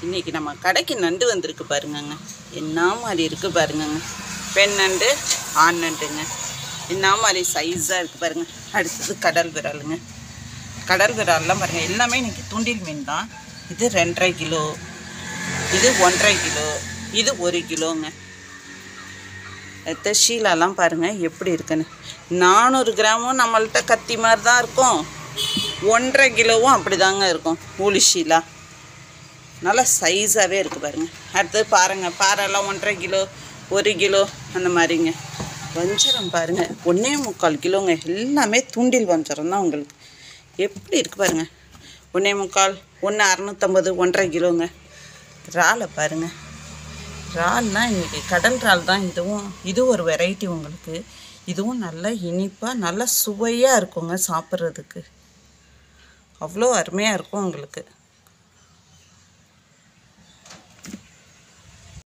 இன்றைக்கி நம்ம கடைக்கு நண்டு வந்திருக்கு பாருங்கங்க என்ன மாதிரி இருக்குது பாருங்கங்க பெண் நண்டு ஆண் நண்டுங்க என்ன மாதிரி சைஸாக இருக்குது பாருங்க அடுத்தது கடல் விராலுங்க கடல் விரால்லாம் பாருங்கள் எல்லாமே இன்றைக்கி தூண்டில் மீன் தான் இது ரெண்டரை கிலோ இது ஒன்றரை கிலோ இது ஒரு கிலோங்க அடுத்த ஷீலாலாம் பாருங்கள் எப்படி இருக்குன்னு நானூறு கிராமும் நம்மள்ட்ட கத்தி மாதிரி தான் இருக்கும் ஒன்றரை கிலோவும் அப்படி தாங்க இருக்கும் ஊலி ஷீலா நல்லா சைஸாகவே இருக்குது பாருங்கள் அடுத்தது பாருங்கள் பாறைலாம் ஒன்றரை கிலோ ஒரு கிலோ அந்த மாதிரிங்க வஞ்சரம் பாருங்கள் ஒன்றே முக்கால் கிலோங்க எல்லாமே தூண்டில் வஞ்சரம் தான் உங்களுக்கு எப்படி இருக்குது பாருங்கள் ஒன்றே முக்கால் ஒன்று அறநூற்றம்பது ஒன்றரை கிலோங்க இறாலை பாருங்கள் இறால்னா இன்றைக்கி கடல் இறால் தான் இதுவும் இது ஒரு வெரைட்டி உங்களுக்கு இதுவும் நல்ல இனிப்பாக நல்ல சுவையாக இருக்குங்க சாப்பிட்றதுக்கு அவ்வளோ அருமையாக இருக்கும் உங்களுக்கு